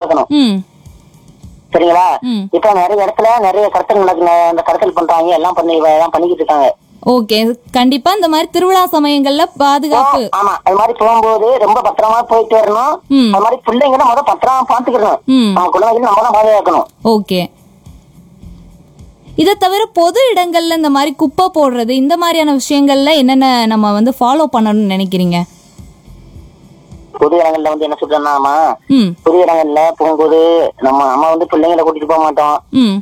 பாதுகாக்கணும் ம் சரிங்களா ம். இப்ப நிறைய இடத்துல நிறைய கடத்தல் நடக்குது அந்த கடத்தல் பண்றாங்க எல்லாம் பண்ணி எல்லாம் பண்ணிக்கிட்டு இருக்காங்க ஓகே கண்டிப்பா இந்த மாதிரி திருவிழா சமயங்கள்ல பாதுகாப்பு ஆமா அது மாதிரி போகும்போது ரொம்ப பத்திரமா போயிட்டு வரணும் ம். அது மாதிரி பிள்ளைங்களை முத பத்திரமா பாத்துக்கணும் ம் நம்ம குழந்தைகளை நம்ம தான் பாதுகாக்கணும் ஓகே இதை தவிர பொது இடங்கள்ல இந்த மாதிரி குப்பை போடுறது இந்த மாதிரியான விஷயங்கள்ல என்னென்ன நம்ம வந்து ஃபாலோ பண்ணணும்னு நினைக்கிறீங்க பொது இடங்கள்ல வந்து என்ன சொல்றோம்னாமா ம் பொது இடங்கள்ல போகும்போது நம்ம நம்ம வந்து பிள்ளைங்களை கூட்டிட்டு போக மாட்டோம் ம்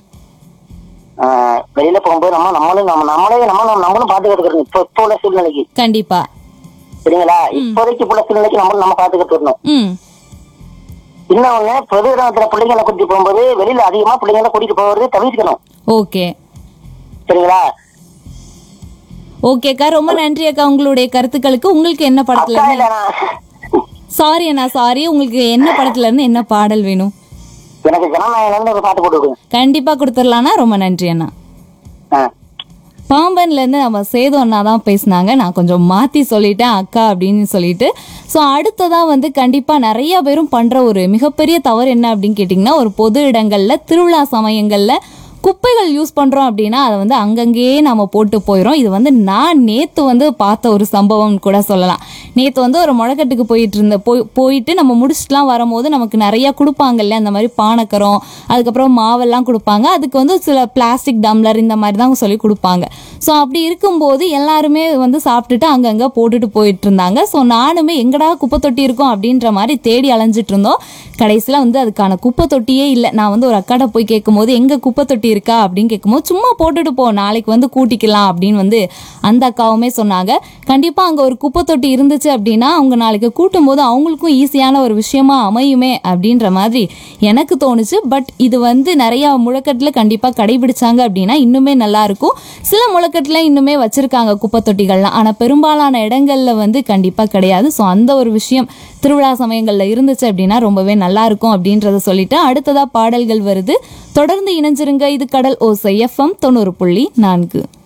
ஆஹ் வெளியில போகும்போது நம்ம நம்மளும் நம்ம நம்மளே நம்ம நம்மளும் பாத்துக்கிட்டு இப்போ இப்போ உள்ள சூழ்நிலைக்கு கண்டிப்பா சரிங்களா இப்போதைக்கு உள்ள சூழ்நிலைக்கு நம்மளும் நம்ம பாத்துக்கிட்டு இருக்கணும் ம் இன்னொன்னு பொது இடத்துல பிள்ளைங்களை கூட்டிட்டு போகும்போது வெளியில அதிகமா பிள்ளைங்களை கூட்டிட்டு போகிறது தவிர்க்கணும் ஓகே சரிங்களா ஓகேக்கா ரொம்ப நன்றி அக்கா உங்களுடைய கருத்துக்களுக்கு உங்களுக்கு என்ன படத்துல அக்கா இருந்து இல்ல நான் சாரி அண்ணா சாரி உங்களுக்கு என்ன படத்துல இருந்து என்ன பாடல் வேணும் எனக்கு ஜனநாயகம் இருந்து ஒரு பாட்டு போட்டு விடுங்க கண்டிப்பா கொடுத்துடலாம்னா ரொம்ப நன்றி அண்ணா ஆ. பாம்பன்ல இருந்து நம்ம சேது அண்ணா தான் பேசினாங்க நான் கொஞ்சம் மாத்தி சொல்லிட்டேன் அக்கா அப்படின்னு சொல்லிட்டு ஸோ அடுத்ததா வந்து கண்டிப்பா நிறைய பேரும் பண்ற ஒரு மிகப்பெரிய தவறு என்ன அப்படின்னு கேட்டிங்கன்னா ஒரு பொது இடங்கள்ல திருவிழா சமயங்கள்ல குப்பைகள் யூஸ் பண்றோம் அப்படின்னா அதை வந்து அங்கங்கேயே நம்ம போட்டு போயிடும் இது வந்து நான் நேத்து வந்து பார்த்த ஒரு சம்பவம் கூட சொல்லலாம் நேத்து வந்து ஒரு முழக்கட்டுக்கு போயிட்டு இருந்த போய் போயிட்டு நம்ம முடிச்சுட்டுலாம் வரும்போது நமக்கு நிறைய கொடுப்பாங்கல்ல அந்த மாதிரி பானக்கரம் அதுக்கப்புறம் மாவெல்லாம் கொடுப்பாங்க அதுக்கு வந்து சில பிளாஸ்டிக் டம்ளர் இந்த மாதிரி தான் சொல்லி கொடுப்பாங்க ஸோ அப்படி இருக்கும்போது எல்லாருமே வந்து சாப்பிட்டுட்டு அங்கங்கே போட்டுட்டு போயிட்டு இருந்தாங்க ஸோ நானுமே எங்கடா குப்பை தொட்டி இருக்கும் அப்படின்ற மாதிரி தேடி அலைஞ்சிட்டு இருந்தோம் கடைசியில் வந்து அதுக்கான குப்பை தொட்டியே இல்லை நான் வந்து ஒரு அக்காட்ட போய் கேட்கும்போது எங்கே குப்பை தொட்டி இருக்கா அப்படின்னு கேட்கும்போது சும்மா போட்டுட்டு போ நாளைக்கு வந்து கூட்டிக்கலாம் அப்படின்னு வந்து அந்த அக்காவுமே சொன்னாங்க கண்டிப்பாக அங்கே ஒரு குப்பை தொட்டி இருந்துச்சு அப்படின்னா அவங்க நாளைக்கு கூட்டும் போது அவங்களுக்கும் ஈஸியான ஒரு விஷயமா அமையுமே அப்படின்ற மாதிரி எனக்கு தோணுச்சு பட் இது வந்து நிறைய முழக்கத்தில் கண்டிப்பாக கடைபிடிச்சாங்க அப்படின்னா இன்னுமே நல்லா இருக்கும் சில முழக்கத்தில் இன்னுமே வச்சிருக்காங்க குப்பை தொட்டிகள்லாம் ஆனால் பெரும்பாலான இடங்கள்ல வந்து கண்டிப்பாக கிடையாது ஸோ அந்த ஒரு விஷயம் திருவிழா சமயங்களில் இருந்துச்சு அப்படின்னா ரொம்பவே நல்லா இருக்கும் அப்படின்றத சொல்லிட்டு அடுத்ததா பாடல்கள் வருது தொடர்ந்து இணைஞ்சிருங்க இது கடல் ஓசை எஃப்எம் தொண்ணூறு புள்ளி நான்கு